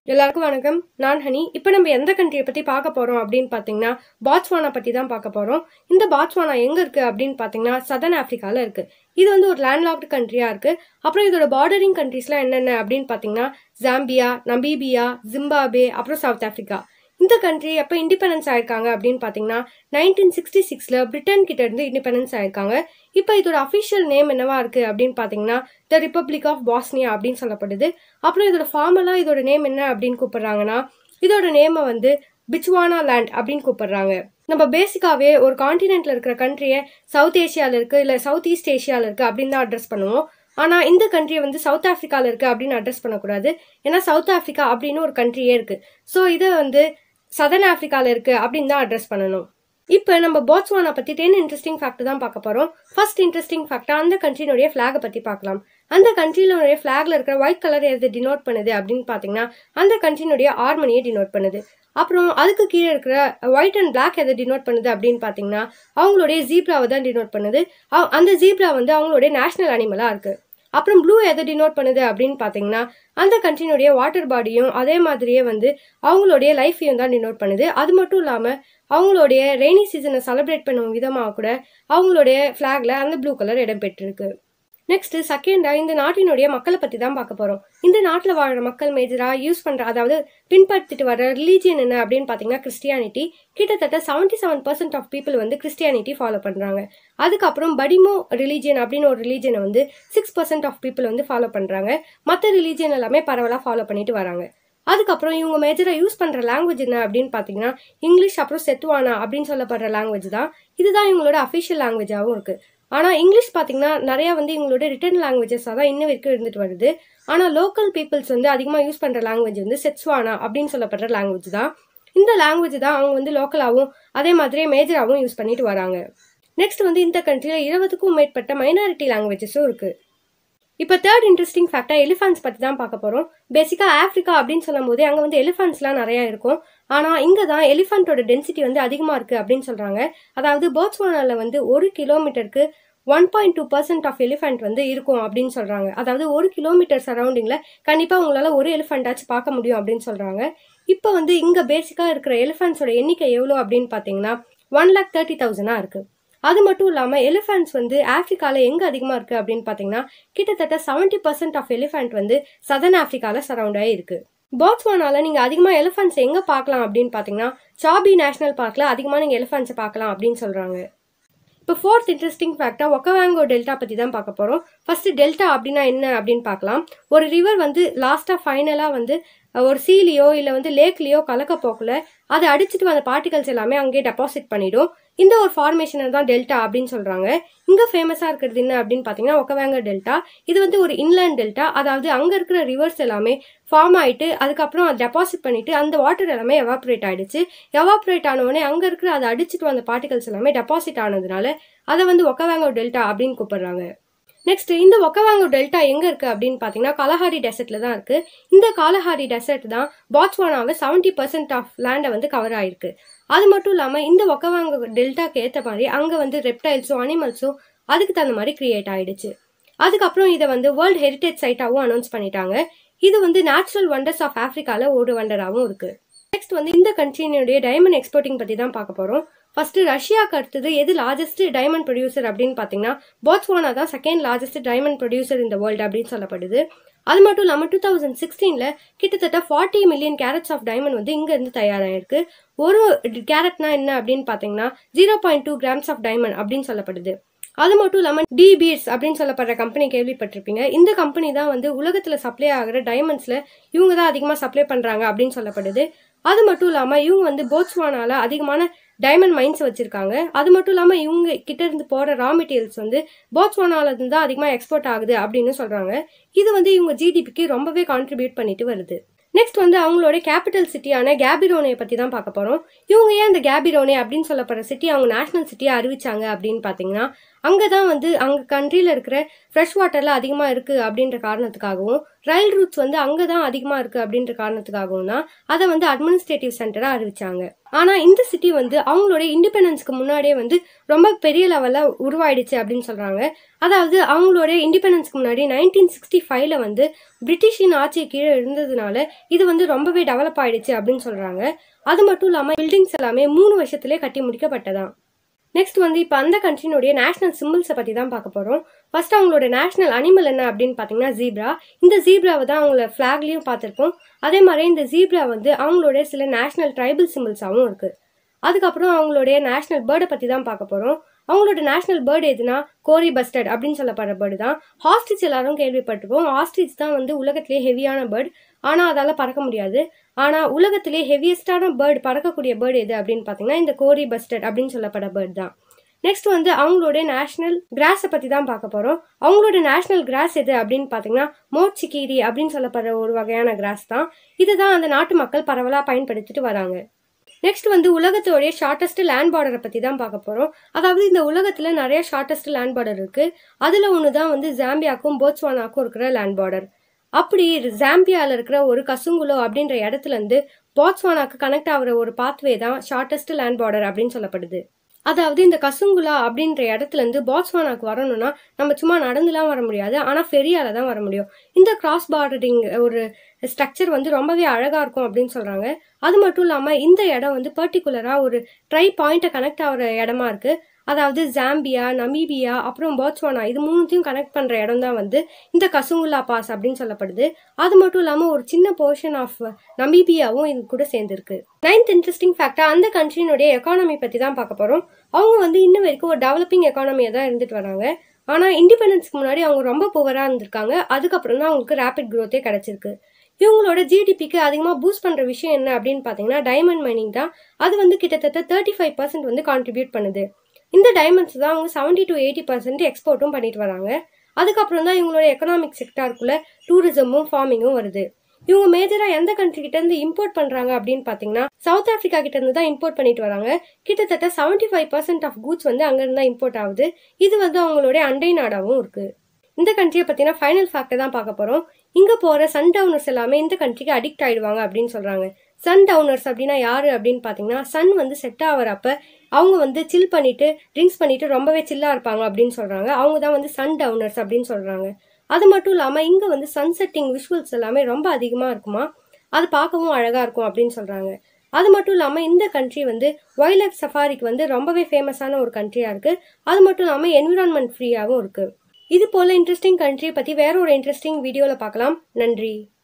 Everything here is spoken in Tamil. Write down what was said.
எல்லாருக்கும் வணக்கம் நான் ஹனி இப்போ நம்ம எந்த கண்ட்ரியை பற்றி பார்க்க போகிறோம் அப்படின்னு பார்த்தீங்கன்னா பாட்ஸ்வானா பற்றி தான் பார்க்க போகிறோம் இந்த பாட்ஸ்வானா எங்கே இருக்குது அப்படின்னு பார்த்தீங்கன்னா சதர்ன் ஆஃப்ரிக்காவில் இருக்குது இது வந்து ஒரு லேண்ட்லாக்டு கண்ட்ரியாக இருக்குது அப்புறம் இதோட பார்டரிங் கண்ட்ரீஸ்லாம் என்னென்ன அப்படின்னு பார்த்தீங்கன்னா ஜாம்பியா நமீபியா ஜிம்பாபே அப்புறம் சவுத் ஆஃப்ரிக்கா இந்த கண்ட்ரி எப்போ இண்டிபெண்டன்ஸ் ஆயிருக்காங்க அப்படின்னு பார்த்தீங்கன்னா நைன்டீன் சிக்ஸ்டி சிக்ஸில் பிரிட்டன் கிட்ட இருந்து இண்டிபெண்டன்ஸ் ஆயிருக்காங்க இப்போ இதோட அஃபிஷியல் நேம் என்னவா இருக்கு அப்படின்னு பார்த்தீங்கன்னா த ரிப்பப்ளிக் ஆஃப் பாஸ்னியா அப்படின்னு சொல்லப்படுது அப்புறம் இதோட ஃபார்மலாக இதோட நேம் என்ன அப்படின்னு கூப்பிடுறாங்கன்னா இதோட நேமை வந்து பிச்வானா லேண்ட் அப்படின்னு கூப்பிடுறாங்க நம்ம பேசிக்காவே ஒரு காண்டினென்ட்ல இருக்கிற கண்ட்ரியை சவுத் ஏஷியாவில் இருக்கு இல்லை சவுத் ஈஸ்ட் ஏஷியாவில் இருக்கு அப்படின்னு தான் அட்ரஸ் பண்ணுவோம் ஆனால் இந்த கண்ட்ரியை வந்து சவுத் ஆஃப்ரிக்காவில் இருக்கு அப்படின்னு அட்ரஸ் பண்ணக்கூடாது ஏன்னா சவுத் ஆஃப்ரிக்கா அப்படின்னு ஒரு கண்ட்ரியே இருக்கு ஸோ இதை வந்து சதர்ன் ஆஃப்ரிக்காவில் இருக்கு அப்படின்னு தான் அட்ரஸ் பண்ணணும் இப்போ நம்ம போட்ஸ்வானா பற்றி டென் இன்ட்ரெஸ்டிங் ஃபேக்ட் தான் பார்க்க போகிறோம் ஃபர்ஸ்ட் இன்ட்ரெஸ்டிங் ஃபேக்டா அந்த கண்ட்ரினுடைய ஃப்ளாகை பற்றி பார்க்கலாம் அந்த கண்ட்ரியினுடைய ஃப்ளாக்ல இருக்கிற ஒயிட் கலர் எது டினோட் பண்ணுது அப்படின்னு பார்த்தீங்கன்னா அந்த கண்ட்ரினுடைய ஆர்மனியை டினோட் பண்ணுது அப்புறம் அதுக்கு கீழே இருக்கிற ஒயிட் அண்ட் பிளாக் எதை டினோட் பண்ணுது அப்படின்னு பார்த்தீங்கன்னா அவங்களுடைய ஜீப்ராவை தான் டினோட் பண்ணுது அவ- அந்த ஜீப்ரா வந்து அவங்களுடைய நேஷனல் அனிமலாக இருக்கு அப்புறம் ப்ளூ எதை டினோட் பண்ணுது அப்படின்னு பார்த்தீங்கன்னா அந்த கண்ட்ரினுடைய வாட்டர் பாடியும் அதே மாதிரியே வந்து அவங்களுடைய லைஃப்பையும் தான் டினோட் பண்ணுது அது மட்டும் இல்லாமல் அவங்களுடைய ரெய்னி சீசனை செலிப்ரேட் பண்ணும் விதமாக கூட அவங்களுடைய ஃப்ளாக்ல அந்த ப்ளூ கலர் இடம் பெற்றிருக்கு நெக்ஸ்ட் செகண்டா இந்த நாட்டினுடைய மக்களை பத்தி தான் பார்க்க போறோம் இந்த நாட்டில் வாழ்ற மக்கள் மேஜரா யூஸ் பண்ற அதாவது பின்பற்றிட்டு வர ரிலீஜியன் என்ன அப்படின்னு பாத்தீங்கன்னா கிறிஸ்டியானிட்டி கிட்டத்தட்ட 77% செவன் பர்சன்ட் ஆஃப் பீப்புள் வந்து கிறிஸ்டியானிட்டி ஃபாலோ பண்றாங்க அதுக்கப்புறம் படிமோ ரிலீஜியன் அப்படின்னு ஒரு ரிலீஜனை வந்து சிக்ஸ் பர்சன்ட் ஆஃப் பீப்புள் வந்து ஃபாலோ பண்றாங்க மற்ற ரிலீஜியன் எல்லாமே பரவலாக ஃபாலோ பண்ணிட்டு வராங்க அதுக்கப்புறம் இவங்க மேஜரா யூஸ் பண்ற லாங்குவேஜ் என்ன அப்படின்னு பாத்தீங்கன்னா இங்கிலீஷ் அப்புறம் செத்துவானா அப்படின்னு சொல்லப்படுற லாங்குவேஜ் தான் இதுதான் இவங்களோட அஃபிஷியல் லாங்குவேஜாகவும் இருக்கு ஆனா இங்கிலீஷ் பாத்தீங்கன்னா நிறைய வந்து இவங்களோட ரிட்டன் லாங்குவேஜஸாக தான் இன்ன வரைக்கும் இருந்துட்டு வருது ஆனா லோக்கல் பீப்புள்ஸ் வந்து அதிகமா யூஸ் பண்ற லாங்குவேஜ் வந்து செட்ஸ்வானா அப்படின்னு சொல்லப்படுற லாங்குவேஜ் தான் இந்த லாங்குவேஜ் தான் அவங்க வந்து லோக்கலாகவும் அதே மாதிரியே மேஜராகவும் யூஸ் பண்ணிட்டு வராங்க நெக்ஸ்ட் வந்து இந்த கண்ட்ரியில் இருபதுக்கும் மேற்பட்ட மைனாரிட்டி லாங்குவேஜஸும் இருக்கு இப்போ தேர்ட் இன்ட்ரெஸ்டிங் ஃபேக்டா எலிஃபண்ட்ஸ் பற்றி தான் பார்க்க போகிறோம் பேசிக்காக ஆஃப்ரிக்கா அப்படின்னு சொல்லும் போதே அங்கே வந்து எலிஃபண்ட்ஸ்லாம் நிறையா இருக்கும் ஆனால் இங்கே தான் எலிஃபண்ட்டோட டென்சிட்டி வந்து அதிகமாக இருக்குது அப்படின்னு சொல்கிறாங்க அதாவது போட்ஸ்வானாவில் வந்து ஒரு கிலோமீட்டருக்கு one point two percent of elephant வந்து இருக்கும் அப்படின்னு சொல்கிறாங்க அதாவது ஒரு கிலோமீட்டர் சரௌண்டிங்கில் கண்டிப்பாக உங்களால் ஒரு எலிஃபண்ட்டாச்சும் பார்க்க முடியும் அப்படின்னு சொல்கிறாங்க இப்போ வந்து இங்கே பேசிக்காக இருக்கிற எலிஃபண்ட்ஸோட எண்ணிக்கை எவ்வளோ அப்படின்னு பார்த்தீங்கன்னா ஒன் லேக் தேர்ட்டி தௌசண்டாக இருக்குது அது மட்டும் இல்லாமல் எலிஃபண்ட்ஸ் வந்து ஆஃப்ரிக்காவில் எங்கே அதிகமாக இருக்குது அப்படின்னு பார்த்தீங்கன்னா கிட்டத்தட்ட 70% பர்சன்ட் ஆஃப் எலிஃபண்ட் வந்து சதர்ன் ஆஃப்ரிக்காவில் சரௌண்ட் ஆகி இருக்கு போட்ஸ்வானால நீங்கள் அதிகமாக எலிஃபண்ட்ஸ் எங்கே பார்க்கலாம் அப்படின்னு பார்த்தீங்கன்னா சாபி நேஷனல் பார்க்கில் அதிகமாக நீங்கள் எலிஃபண்ட்ஸை பார்க்கலாம் அப்படின்னு சொல்கிறாங்க இப்போ ஃபோர்த் இன்ட்ரெஸ்டிங் ஃபேக்டா ஒக்கவாங்கோ டெல்டா பற்றி தான் பார்க்க போகிறோம் ஃபர்ஸ்ட் டெல்டா அப்படின்னா என்ன அப்படின்னு பார்க்கலாம் ஒரு ரிவர் வந்து லாஸ்ட்டாக ஃபைனலாக வந்து அஹ், ஒரு சீலியோ இல்லை வந்து லேக்லேயோ கலக்க போக்குல அதை அடிச்சிட்டு வந்த பார்ட்டிகல்ஸ் எல்லாமே அங்கேயே டெபாசிட் பண்ணிடும் இந்த ஒரு ஃபார்மேஷனை தான் டெல்டா அப்படின்னு சொல்கிறாங்க இங்கே ஃபேமஸாக இருக்கிறது என்ன அப்படின்னு பார்த்தீங்கன்னா ஒக்கவாங்க டெல்டா இது வந்து ஒரு இன்லேண்ட் டெல்டா அதாவது அங்கே இருக்கிற ரிவர்ஸ் எல்லாமே ஃபார்ம் ஆயிட்டு அதுக்கப்புறம் அதை டெபாசிட் பண்ணிட்டு அந்த வாட்டர் எல்லாமே எவாப்ரேட் ஆயிடுச்சு எவாப்ரேட் ஆன உடனே அங்கே இருக்கிற அதை அடிச்சிட்டு வந்த பார்ட்டிகல்ஸ் எல்லாமே டெபாசிட் ஆனதுனால அதை வந்து ஒக்கவாங்கோ டெல்டா அப்படின்னு கூப்பிடுறாங்க நெக்ஸ்ட் இந்த ஒக்கவாங்கோ டெல்டா எங்க இருக்கு அப்படின்னு பாத்தீங்கன்னா காலஹாரி டெசர்ட்ல தான் இருக்கு இந்த காலஹாரி டெசர்ட் தான் பாட்ஸ்வானாவை 70% பர்சன்ட் ஆஃப் லேண்டை வந்து கவர் ஆயிருக்கு அது மட்டும் இல்லாம இந்த ஒக்கவாங்கோ டெல்டாக்கு ஏத்த மாதிரி அங்க வந்து ரெப்டைல்ஸும் அனிமல்ஸும் அதுக்கு தகுந்த மாதிரி கிரியேட் ஆயிடுச்சு அதுக்கப்புறம் இதை வந்து வேர்ல்ட் ஹெரிட்டேஜ் சைட்டாகவும் அனௌன்ஸ் பண்ணிட்டாங்க இது வந்து நேச்சுரல் வண்டர்ஸ் ஆஃப் ஆஃப்ரிக்கால ஒரு வண்டராகவும் இருக்கு நெக்ஸ்ட் வந்து இந்த கண்ட்ரியினுடைய டைமண்ட் எக்ஸ்போர்ட்டிங் பத்தி தான் பார்க்க போறோம் ஃபர்ஸ்ட் ரஷ்யாக்கு அடுத்தது எது லார்ஜஸ்ட் டைமண்ட் ப்ரொடியூசர் அப்படின்னு பார்த்தீங்கன்னா போட்ஸ்வானா தான் செகண்ட் லார்ஜஸ்ட் டைமண்ட் ப்ரொடியூசர் இந்த வேர்ல்டு அப்படின்னு சொல்லப்படுது அது மட்டும் இல்லாமல் டூ தௌசண்ட் சிக்ஸ்டீனில் கிட்டத்தட்ட forty million carats of diamond வந்து இங்கேருந்து தயாராகிருக்கு ஒரு கேரட்னா என்ன அப்படின்னு பார்த்தீங்கன்னா zero point two grams of diamond அப்படின்னு சொல்லப்படுது அது மட்டும் இல்லாமல் டி பீட்ஸ் அப்படின்னு சொல்லப்படுற கம்பெனி கேள்விப்பட்டிருப்பீங்க இந்த கம்பெனி தான் வந்து உலகத்தில் சப்ளை ஆகிற டைமண்ட்ஸில் இவங்க தான் அதிகமாக சப்ளை பண்ணுறாங்க அப்படின்னு சொல்லப்படுது அது மட்டும் இல்லாமல் இவங்க வந்து போட்ஸ்வானால அதிகமான டைமண்ட் மைன்ஸ் வச்சிருக்காங்க அது மட்டும் இல்லாமல் இவங்க கிட்ட இருந்து போகிற ரா மெட்டீரியல்ஸ் வந்து போட்ஸ்வானால இருந்து தான் அதிகமாக எக்ஸ்போர்ட் ஆகுது அப்படின்னு சொல்கிறாங்க இது வந்து இவங்க ஜிடிபிக்கு ரொம்பவே கான்ட்ரிபியூட் பண்ணிட்டு வருது நெக்ஸ்ட் வந்து அவங்களோட கேபிட்டல் சிட்டியான கேபிரோனே பற்றி தான் பார்க்க போகிறோம் இவங்க ஏன் இந்த கேபிரோனே அப்படின்னு சொல்லப்படுற சிட்டி அவங்க நேஷனல் சிட்டியாக அறிவிச்சாங்க அப்படின்னு பார்த்தீங்கன்னா அங்கே தான் வந்து அங்கே கண்ட்ரியில் இருக்கிற ஃப்ரெஷ் வாட்டர்லாம் அதிகமாக இருக்குது அப்படின்ற காரணத்துக்காகவும் ரயில் ரூட்ஸ் வந்து அங்கே தான் அதிகமாக இருக்குது அப்படின்ற காரணத்துக்காகவும் தான் அதை வந்து அட்மினிஸ்ட்ரேட்டிவ் சென்டராக அறிவிச்சாங்க ஆனால் இந்த சிட்டி வந்து அவங்களோட இண்டிபெண்டன்ஸ்க்கு முன்னாடியே வந்து ரொம்ப பெரிய லெவலில் உருவாயிடுச்சு அப்படின்னு சொல்கிறாங்க அதாவது அவங்களோட இண்டிபெண்டன்ஸ்க்கு முன்னாடி நைன்டீன் சிக்ஸ்டி ஃபைவ்ல வந்து பிரிட்டிஷின் ஆட்சி கீழே இருந்ததுனால இது வந்து ரொம்பவே டெவலப் ஆயிடுச்சு அப்படின்னு சொல்கிறாங்க அது மட்டும் இல்லாமல் பில்டிங்ஸ் எல்லாமே மூணு வருஷத்துலேயே கட்டி முடிக்கப்பட்டதான் நெக்ஸ்ட் வந்து இப்போ அந்த கண்ட்ரினுடைய நேஷனல் சிம்பிள்ஸை பற்றி தான் பார்க்க போகிறோம் ஃபர்ஸ்ட் அவங்களோட நேஷனல் அனிமல் என்ன அப்படின்னு பார்த்தீங்கன்னா ஜீப்ரா இந்த ஜீப்ராவை தான் அவங்கள ஃப்ளாக்லேயும் பார்த்துருப்போம் அதே மாதிரி இந்த ஜீப்ரா வந்து அவங்களுடைய சில நேஷனல் ட்ரைபல் சிம்பிள்ஸாகவும் இருக்குது அதுக்கப்புறம் அவங்களுடைய நேஷனல் பேர்டை பற்றி தான் பார்க்க போகிறோம் அவங்களோட நேஷனல் பேர்டு எதுனா கோரி பஸ்டட் அப்படின்னு சொல்லப்படுற பேர்டு தான் ஹாஸ்டிச் எல்லாரும் கேள்விப்பட்டிருப்போம் ஹாஸ்டிச் தான் வந்து உலகத்திலே ஹெவியான பேர்டு ஆனால் அதால் பறக்க முடியாது ஆனால் உலகத்திலே ஹெவியஸ்டான பேர்டு பறக்கக்கூடிய பேர்டு எது அப்படின்னு பார்த்தீங்கன்னா இந்த கோரி பஸ்டட் அப்படின்னு சொல்லப்படுற பேர்டு தான் நெக்ஸ்ட் வந்து அவங்களுடைய நேஷனல் கிராஸை பற்றி தான் பார்க்க போகிறோம் அவங்களோட நேஷனல் கிராஸ் எது அப்படின்னு பார்த்தீங்கன்னா மோட்சிக்கீரி அப்படின்னு சொல்லப்படுற ஒரு வகையான கிராஸ் தான் இதுதான் அந்த நாட்டு மக்கள் பரவலாக பயன்படுத்திட்டு வராங்க நெக்ஸ்ட் வந்து உலகத்தோடைய ஷார்ட்டஸ்ட் லேண்ட் பார்டரை பற்றி தான் பார்க்க போகிறோம் அதாவது இந்த உலகத்தில் நிறைய ஷார்ட்டஸ்ட் லேண்ட் பார்டர் இருக்குது அதில் ஒன்று தான் வந்து ஜாம்பியாக்கும் போட்ஸ்வானாக்கும் இருக்கிற லேண்ட் பார்டர் அப்படி ஜாம்பியாவில் இருக்கிற ஒரு கசுங்குலோ அப்படின்ற இடத்துல இருந்து பாட்ஸ்வானாக்கு கனெக்ட் ஆகிற ஒரு பாத்வே தான் ஷார்ட்டஸ்ட் லேண்ட் பார்டர் அப்படின்னு சொல்லப்படுது அதாவது இந்த கசுங்குலா அப்படின்ற இடத்துல இருந்து பாட்ஸ்வானாக்கு வரணும்னா நம்ம சும்மா நடந்துலாம் வர முடியாது ஆனால் ஃபெரியால தான் வர முடியும் இந்த கிராஸ் பார்டரிங் ஒரு ஸ்ட்ரக்சர் வந்து ரொம்பவே அழகாக இருக்கும் அப்படின்னு சொல்கிறாங்க அது மட்டும் இல்லாமல் இந்த இடம் வந்து பர்டிகுலராக ஒரு ட்ரை பாயிண்ட்டை கனெக்ட் ஆகிற இடமா இருக்குது அதாவது ஜாம்பியா நமீபியா அப்புறம் பாட்ஸ்வானா இது மூணுத்தையும் கனெக்ட் பண்ணுற இடம் தான் வந்து இந்த கசுங்குல்லா பாஸ் அப்படின்னு சொல்லப்படுது அது மட்டும் இல்லாமல் ஒரு சின்ன போர்ஷன் ஆஃப் நமீபியாவும் இது கூட சேர்ந்துருக்கு நைன்த் இன்ட்ரெஸ்டிங் ஃபேக்டா அந்த கண்ட்ரினுடைய எக்கானமி பற்றி தான் பார்க்க போகிறோம் அவங்க வந்து இன்ன வரைக்கும் ஒரு டெவலப்பிங் எக்கானமியாக தான் இருந்துட்டு வராங்க ஆனால் இண்டிபெண்டன்ஸ்க்கு முன்னாடி அவங்க ரொம்ப புவராக இருந்திருக்காங்க அதுக்கப்புறம் தான் அவங்களுக்கு ரேபிட் க்ரோத்தே கிடைச்சிருக்கு இவங்களோட ஜிடிபிக்கு அதிகமாக பூஸ்ட் பண்ணுற விஷயம் என்ன அப்படின்னு பார்த்தீங்கன்னா டைமண்ட் மைனிங் தான் அது வந்து கிட்டத்தட்ட தேர்ட்டி ஃபைவ் பர்சன்ட் வந்து கான்ட்ரிபியூட் பண்ணுது இந்த டைமண்ட்ஸ் தான் அவங்க செவன்டி டு எயிட்டி பர்சன்ட் எக்ஸ்போர்ட்டும் பண்ணிட்டு வராங்க அதுக்கப்புறம் தான் இவங்களோட எக்கனாமிக் செக்டாருக்குள்ள டூரிசமும் ஃபார்மிங்கும் வருது இவங்க மேஜராக எந்த கண்ட்ரி கிட்ட இருந்து இம்போர்ட் பண்றாங்க அப்படின்னு பார்த்தீங்கன்னா சவுத் ஆஃப்ரிக்கா கிட்ட இருந்து தான் இம்போர்ட் பண்ணிட்டு வராங்க கிட்டத்தட்ட seventy five percent of goods வந்து அங்கிருந்து தான் இம்போர்ட் ஆகுது இது வந்து அவங்களுடைய அண்டை நாடாவும் இருக்கு இந்த கண்ட்ரியை பற்றின ஃபைனல் ஃபேக்டை தான் பார்க்க போகிறோம் இங்கே போகிற சன் டவுனர்ஸ் எல்லாமே இந்த கண்ட்ரிக்கு அடிக்ட் ஆயிடுவாங்க அப்படின்னு சொல்கிறாங்க சன் டவுனர்ஸ் அப்படின்னா யாரு அப்படின்னு பார்த்தீங்கன்னா சன் வந்து செட் ஆகிறப்ப அவங்க வந்து சில் பண்ணிட்டு ட்ரிங்க்ஸ் பண்ணிட்டு ரொம்பவே சில்லாக இருப்பாங்க அப்படின்னு சொல்கிறாங்க அவங்க தான் வந்து சன் டவுனர்ஸ் அப்படின்னு சொல்கிறாங்க அது மட்டும் இல்லாமல் இங்கே வந்து சன் செட்டிங் விஷுவல்ஸ் எல்லாமே ரொம்ப அதிகமாக இருக்குமா அது பார்க்கவும் அழகாக இருக்கும் அப்படின்னு சொல்கிறாங்க அது மட்டும் இல்லாமல் இந்த கண்ட்ரி வந்து வைல்ட் லைஃப் சஃபாரிக்கு வந்து ரொம்பவே ஃபேமஸான ஒரு கண்ட்ரியாக இருக்குது அது மட்டும் இல்லாமல் என்விரான்மெண்ட் ஃப்ரீயாகவும் இருக்குது இது போல் இன்ட்ரெஸ்டிங் கண்ட்ரியை பற்றி வேற ஒரு இன்ட்ரெஸ்டிங் வீடியோவில் பார்க்கலாம் நன்றி